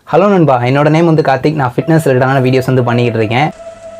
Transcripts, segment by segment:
Hello நண்பா என்னோட name வந்து கார்த்திக் நான் ஃபிட்னஸ் ரிலேட்டடான வீடியோஸ் வந்து பண்ணிக்கிட்டு இருக்கேன்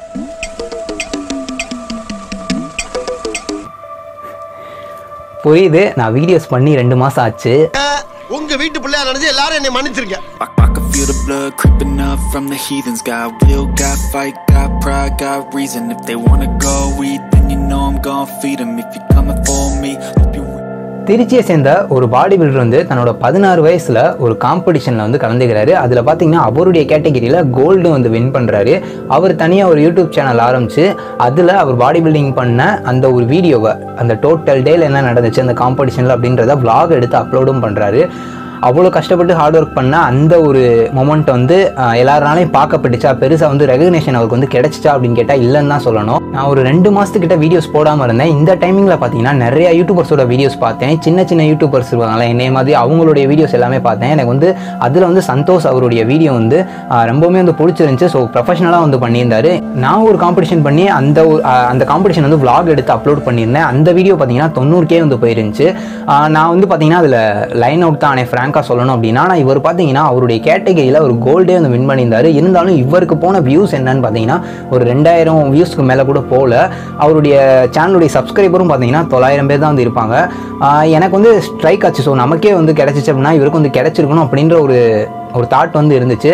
புரியுது நான் வீடியோஸ் பண்ணி ரெண்டு மாதம் ஆச்சு உங்க வீட்டு பிள்ளையா நினைச்சு எல்லாரும் என்னை மன்னிச்சிருக்க I, I can feel the blood creeping up from the heathens. Got will, got fight, got pride, got reason. If they wanna go eat, then you know I'm gon' feed 'em. If you're coming for me, hope you. திருச்சியை சேர்ந்த ஒரு body builder வந்து தன்னோட பதினாறு வயசில் ஒரு காம்படிஷனில் வந்து கலந்துக்கிறாரு அதில் பார்த்தீங்கன்னா அவருடைய கேட்டகரியில் கோல்டு வந்து வின் பண்ணுறாரு அவர் தனியாக ஒரு யூடியூப் சேனல் ஆரம்பித்து அதில் அவர் பாடி பில்டிங் பண்ண அந்த ஒரு வீடியோவை அந்த டோட்டல் டேல என்ன நடந்துச்சு அந்த காம்படிஷனில் அப்படின்றத vlog எடுத்து அப்லோடும் பண்ணுறாரு அவ்வளோ கஷ்டப்பட்டு ஹார்ட் ஒர்க் பண்ண அந்த ஒரு மொமெண்ட் வந்து ஆஹ், எல்லாருனாலையும் பார்க்கப்பட்டுச்சா பெருசாக வந்து ரெகக்னேஷன் அவருக்கு வந்து கிடைச்சிச்சா அப்படின்னு கேட்டால் இல்லைன்னு தான் சொல்லணும் நான் ஒரு ரெண்டு மாதத்துக்கிட்ட வீடியோஸ் போடாமல் இருந்தேன் இந்த டைமிங்கில் பார்த்தீங்கன்னா நிறைய யூடியூபர்ஸோட வீடியோஸ் பார்த்தேன் சின்ன சின்ன யூடியூபர்ஸ் இருக்காங்களே என்னைய மாதிரி அவங்களுடைய வீடியோஸ் எல்லாமே பார்த்தேன் எனக்கு வந்து அதில் வந்து சந்தோஷ் அவருடைய வீடியோ வந்து ஆஹ், ரொம்பவுமே வந்து பிடிச்சிருந்துச்சு ஸோ ப்ரொஃபஷனலாக வந்து பண்ணியிருந்தாரு நான் ஒரு காம்படிஷன் பண்ணி அந்த ஒரு ஆஹ், அந்த காம்படிஷன் வந்து vlog எடுத்து அப்லோட் பண்ணியிருந்தேன் அந்த வீடியோ பார்த்தீங்கன்னா தொண்ணூறுக்கே வந்து போயிருந்துச்சு ஆஹ், நான் வந்து பார்த்தீங்கன்னா அதில் லைன் அவுட் தான் ஃப்ராங்காக சொல்லணும் அப்படின்னா நான் இவர் பார்த்தீங்கன்னா அவருடைய கேட்டகரியில் ஒரு கோல்டே வந்து வின் பண்ணியிருந்தாரு இருந்தாலும் இவருக்கு போன வியூஸ் என்னன்னு பார்த்தீங்கன்னா ஒரு ரெண்டாயிரம் வியூஸ்க்கு மேலே கூட போகல அவருடைய சேனலுடைய சப்ஸ்கிரைபரும் பார்த்தீங்கன்னா தொள்ளாயிரம் பேர் தான் வந்து இருப்பாங்க ஆஹ், எனக்கு வந்து ஸ்ட்ரைக் ஆச்சு ஸோ நமக்கே வந்து கிடச்சிச்சு அப்படின்னா இவருக்கு வந்து கிடச்சிருக்கணும் அப்படின்ற ஒரு ஒரு தாட் வந்து இருந்துச்சு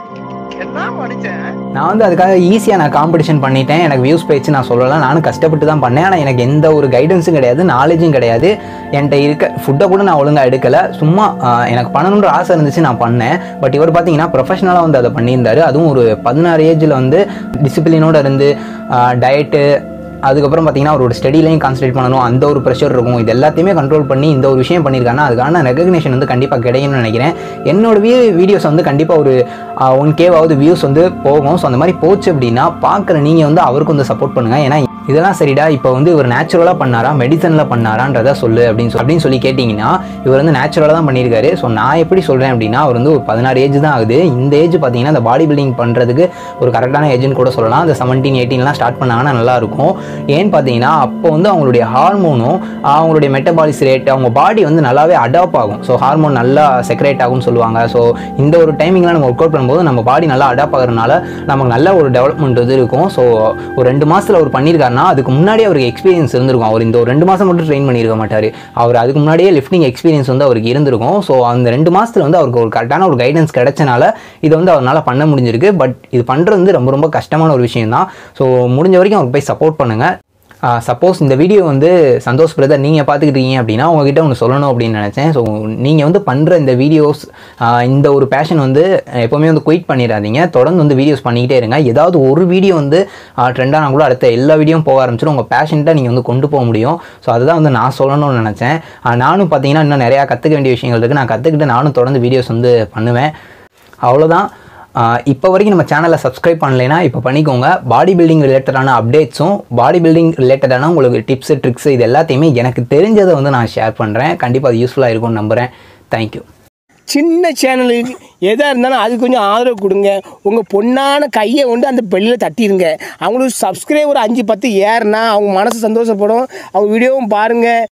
நான் வந்து அதுக்காக ஈஸியாக நான் காம்படிஷன் பண்ணிட்டேன் எனக்கு வியூஸ் போயிடுச்சு நான் சொல்லலாம் நானும் கஷ்டப்பட்டு தான் பண்ணேன் ஆனால் எனக்கு எந்த ஒரு கைடன்ஸும் கிடையாது நாலேஜும் கிடையாது என்கிட்ட இருக்க ஃபுட்டை கூட நான் ஒழுங்காக எடுக்கலை சும்மா ஆஹ், எனக்கு பண்ணணுன்ற ஆசை இருந்துச்சு நான் பண்ணேன் பட் இவர் பார்த்தீங்கன்னா ப்ரொஃபஷனலாக வந்து அதை பண்ணியிருந்தாரு அதுவும் ஒரு பதினாறு ஏஜில் வந்து டிசிப்ளினோட இருந்து டயட்டு அதுக்கப்புறம் பார்த்தீங்கன்னா அவரோட ஸ்டடிலையும் கான்சன்ட்ரேட் பண்ணணும் அந்த ஒரு ப்ரெஷர் இருக்கும் இது எல்லாத்தையுமே கண்ட்ரோல் பண்ணி இந்த ஒரு விஷயம் பண்ணியிருக்காங்கன்னா அதுக்கான ரெகக்னேஷன் வந்து கண்டிப்பாக கிடைக்கும்னு நினைக்கிறேன் என்னோட வீ வீடியோஸ் வந்து கண்டிப்பாக ஒரு ஒன் கேவாவது வியூஸ் வந்து போகும் ஸோ அந்த மாதிரி போச்சு அப்படின்னா பார்க்குற நீங்கள் வந்து அவருக்கு வந்து சப்போர்ட் பண்ணுங்கள் ஏன்னா இதெல்லாம் சரிடா இப்போ வந்து இவர் நேச்சுரலாக பண்ணாரா மெடிசனில் பண்ணாரான்றதை சொல்லு அப்படின்னு சொல்லி அப்படின்னு சொல்லி கேட்டிங்கன்னா இவர் வந்து நேச்சுரலாக தான் பண்ணியிருக்காரு ஸோ நான் எப்படி சொல்கிறேன் அப்படின்னா அவர் வந்து ஒரு பதினாறு ஏஜ் தான் ஆகுது இந்த ஏஜ் பார்த்தீங்கன்னா இந்த பாடி பில்டிங் பண்ணுறதுக்கு ஒரு கரெக்டான ஏஜ்னு கூட சொல்லலாம் அந்த செவன்டீன் எயிட்டீன்லாம் ஸ்டார்ட் பண்ணாங்கன்னா நல்லாயிருக்கும் ஏன்னு பார்த்தீங்கன்னா அப்போ வந்து அவங்களுடைய ஹார்மோனும் அவங்களுடைய மெட்டபாலிஸ் ரேட் அவங்க பாடி வந்து நல்லாவே அடாப்ட் ஆகும் ஸோ ஹார்மோன் நல்லா செக்ரேட் ஆகும்னு சொல்லுவாங்க ஸோ இந்த ஒரு டைமிங்லாம் நம்ம ஒர்க் அவுட் பண்ணும்போது நம்ம பாடி நல்லா அடாப்ட் ஆகுறதுனால நமக்கு நல்ல ஒரு டெவலப்மெண்ட் வந்து இருக்கும் ஸோ ஒரு ரெண்டு மாதத்தில் அவர் பண்ணியிருக்காருன்னா அதுக்கு முன்னாடி அவருக்கு எக்ஸ்பீரியன்ஸ் இருந்திருக்கும் அவர் இந்த ஒரு ரெண்டு மாதம் மட்டும் ட்ரெயின் பண்ணியிருக்க மாட்டார் அவர் அதுக்கு முன்னாடியே லிஃப்டிங் எக்ஸ்பீரியன்ஸ் வந்து அவருக்கு இருந்திருக்கும் ஸோ அந்த ரெண்டு மாதத்தில் வந்து அவருக்கு ஒரு கரெக்டான ஒரு கைடன்ஸ் கிடைச்சனால இதை வந்து அவரால் பண்ண முடிஞ்சிருக்கு பட் இது பண்ணுறது வந்து ரொம்ப ரொம்ப கஷ்டமான ஒரு விஷயம் தான் ஸோ முடிஞ்ச வரைக்கும் அவருக்கு போய் சப்போர்ட் பண்ணுங்கள் சப்போஸ் இந்த வீடியோ வந்து சந்தோஷ் பிரதர் நீங்கள் பார்த்துக்கிட்டு இருக்கீங்க அப்படின்னா உங்ககிட்ட ஒன்று சொல்லணும் அப்படின்னு நினச்சேன் ஸோ நீங்கள் வந்து பண்ணுற இந்த வீடியோஸ் இந்த ஒரு பேஷன் வந்து எப்போவுமே வந்து குயிட் பண்ணிடாதீங்க தொடர்ந்து வந்து வீடியோஸ் பண்ணிக்கிட்டே இருங்க ஏதாவது ஒரு வீடியோ வந்து ட்ரெண்டானா கூட அடுத்த எல்லா வீடியோவும் போக ஆரம்பிச்சிடும் உங்கள் பேஷன்ட்டாக நீங்கள் வந்து கொண்டு போக முடியும் ஸோ அதுதான் வந்து நான் சொல்லணும்னு நினச்சேன் ஆஹ் நானும் பார்த்தீங்கன்னா இன்னும் நிறையா கற்றுக்க வேண்டிய விஷயங்கள் இருக்குது நான் கற்றுக்கிட்டு நானும் தொடர்ந்து வீடியோஸ் வந்து பண்ணுவேன் அவ்வளோதான் இப்போ வரைக்கும் நம்ம சேனலை சப்ஸ்கிரைப் பண்ணலைன்னா இப்போ பண்ணிக்கோங்க பாடி பில்டிங் ரிலேட்டடான அப்டேட்ஸும் பாடி பில்டிங் ரிலேட்டடான உங்களுக்கு டிப்ஸு ட்ரிக்ஸ் இது எல்லாத்தையுமே எனக்கு தெரிஞ்சதை வந்து நான் ஷேர் பண்ணுறேன் கண்டிப்பாக அது யூஸ்ஃபுல்லாக இருக்கும்னு நம்புகிறேன் தேங்க்யூ சின்ன சேனலுக்கு எதாக இருந்தாலும் அது கொஞ்சம் ஆதரவு கொடுங்க உங்கள் பொண்ணான கையை கொண்டு அந்த பெல்லில் தட்டிடுங்க அவங்களுக்கு சப்ஸ்கிரைபர் அஞ்சு பத்து ஏறுனா அவங்க மனசு சந்தோஷப்படும் அவங்க வீடியோவும் பாருங்கள்